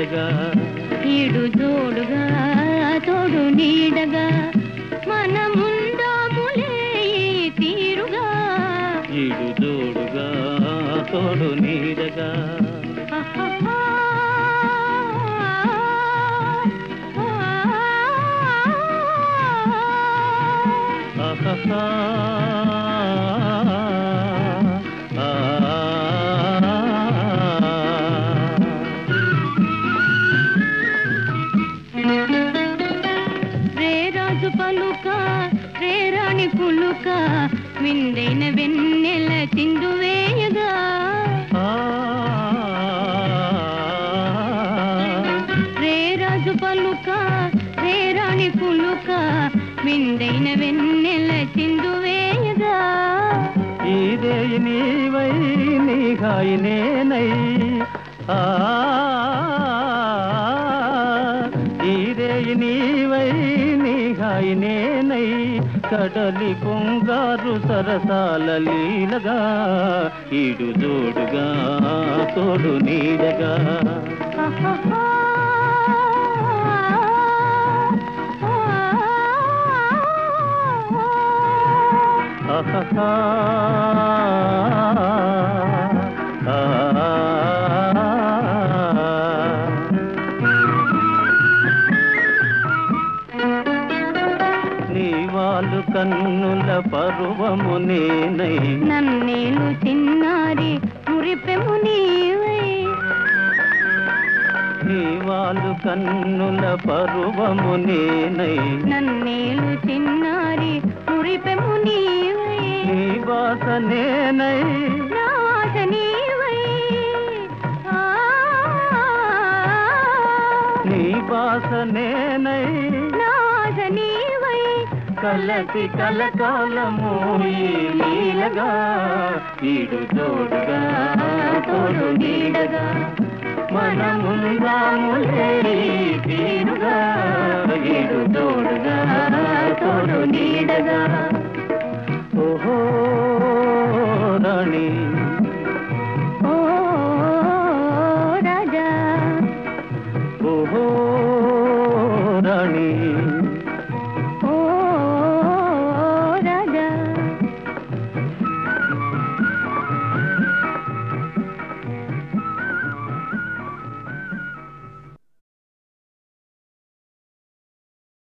నీడగా ఈడు జోడుగా తోడు నీడగా మనముందాములే ఈ తీరుగా ఈడు జోడుగా తోడు నీడగా అహహా. ఆహాహా. ఆ. రే రాజు పలుక రే రాణి పులుక విందైన వెన్నెల చిందు వేయగా ఆ. రే రాజు పలుక రే రాణి పులుక విందైన వెన్నెల చిందు వేయగా ఇదే నీవై నీహాయి నేనై ఆ ఇదే నీవై నీహాయి నేనై కడలి పొంగారు సరసాల లీలగా ఈడు జోడుగా తోడు నీడగా అహహా. ఆహాహా. ఆ. నీ వాళ్ళు కన్నుల పరువము నేనై నన్నేలు చిన్నారి మురిపెము నీవై నీ వాళ్ళు కన్నుల పరువము నేనై నన్నేలు చిన్నారి మురిపెము నీవై నీ బాస నేనై నాశ నీవై ఆ. నీ బాస నేనై నాశ నీవై కలసి కలకాలము ఈ లీలగా ఈడు తోడుగా తోడు నీడగా మనముందాములే ఈ తీరుగా ఈడు తోడుగా తోడు నీడగా